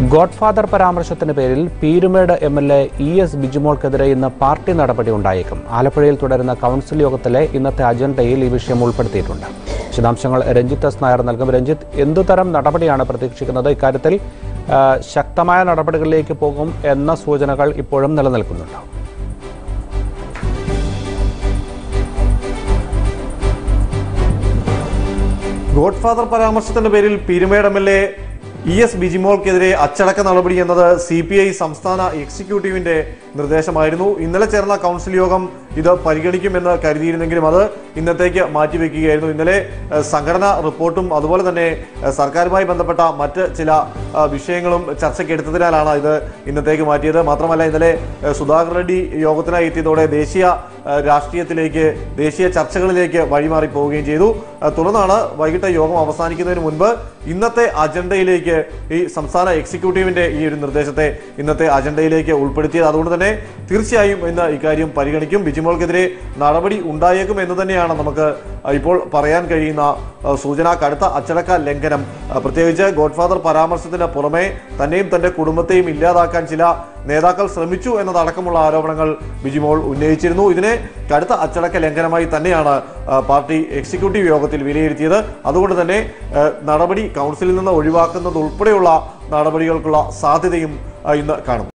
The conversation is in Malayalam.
ഗോഡ്ഫാദർ പരാമർശത്തിന് പേരിൽ Peermade M L A E S ബിജുമോൾക്കെതിരെ ഇന്ന് പാർട്ടി നടപടി ഉണ്ടായേക്കും ആലപ്പുഴയിൽ തുടരുന്ന കൗൺസിൽ യോഗത്തിലെ ഇന്നത്തെ അജണ്ടയിൽ ഈ വിഷയം ഉൾപ്പെടുത്തിയിട്ടുണ്ട് വിശദാംശങ്ങൾ രഞ്ജിത്ത് എസ് നായർ നൽകും രഞ്ജിത്ത് എന്തുതരം നടപടിയാണ് പ്രതീക്ഷിക്കുന്നത് ഇക്കാര്യത്തിൽ ആ, ശക്തമായ നടപടികളിലേക്ക് പോകും എന്ന സൂചനകൾ ഇപ്പോഴും നിലനിൽക്കുന്നുണ്ടോ ഗോഡ്ഫാദർ പരാമർശത്തിന്റെ പേരിൽ Peermade M L A E S ബിജിമോൾക്കെതിരെ അച്ചടക്ക നടപടി എന്നത് സി പി ഐ സംസ്ഥാന എക്സിക്യൂട്ടീവിന്റെ നിർദ്ദേശമായിരുന്നു ഇന്നലെ ചേർന്ന കൗൺസിൽ യോഗം ഇത് പരിഗണിക്കുമെന്ന് കരുതിയിരുന്നെങ്കിലും അത് ഇന്നത്തേക്ക് മാറ്റിവെക്കുകയായിരുന്നു ഇന്നലെ ഏഹ്, സംഘടനാ റിപ്പോർട്ടും അതുപോലെ തന്നെ ഏഹ്, സർക്കാരുമായി ബന്ധപ്പെട്ട മറ്റ് ചില ഏഹ്, വിഷയങ്ങളും ചർച്ചയ്ക്ക് എടുത്തതിനാലാണ് ഇത് ഇന്നത്തേക്ക് മാറ്റിയത് മാത്രമല്ല ഇന്നലെ ഏഹ്, സുധാകർ റെഡ്ഡി യോഗത്തിനായി എത്തിയതോടെ ദേശീയ ഏഹ്, രാഷ്ട്രീയത്തിലേക്ക് ദേശീയ ചർച്ചകളിലേക്ക് വഴിമാറി പോവുകയും ചെയ്തു ഏഹ്, തുടർന്നാണ് വൈകിട്ട് യോഗം അവസാനിക്കുന്നതിന് മുൻപ് ഇന്നത്തെ അജണ്ടയിലേക്ക് ഈ സംസ്ഥാന എക്സിക്യൂട്ടീവിന്റെ ഈ ഒരു നിർദ്ദേശത്തെ ഇന്നത്തെ അജണ്ടയിലേക്ക് ഉൾപ്പെടുത്തിയത് അതുകൊണ്ട് തന്നെ തീർച്ചയായും ഇന്ന് ഇക്കാര്യം പരിഗണിക്കും ബിജിമോൾക്കെതിരെ നടപടി ഉണ്ടായേക്കും എന്ന് തന്നെയാണ് നമുക്ക് ഇപ്പോൾ പറയാൻ കഴിയുന്ന ഏഹ്, സൂചന കടുത്ത അച്ചടക്ക ലംഘനം ഏഹ്, പ്രത്യേകിച്ച് ഗോഡ്ഫാദർ പരാമർശത്തിന് പുറമെ തന്നെയും തന്റെ കുടുംബത്തെയും ഇല്ലാതാക്കാൻ ചില നേതാക്കൾ ശ്രമിച്ചു എന്നതടക്കമുള്ള ആരോപണങ്ങൾ ബിജിമോൾ ഉന്നയിച്ചിരുന്നു ഇതിനെ കടുത്ത അച്ചടക്ക ലംഘനമായി തന്നെയാണ് ആ, പാർട്ടി എക്സിക്യൂട്ടീവ് യോഗത്തിൽ വിലയിരുത്തിയത് അതുകൊണ്ട് തന്നെ ആ, നടപടി കൗൺസിലിൽ നിന്ന് ഒഴിവാക്കുന്നത് ഉൾപ്പെടെയുള്ള നടപടികൾക്കുള്ള സാധ്യതയും ആ, ഇന്ന് കാണും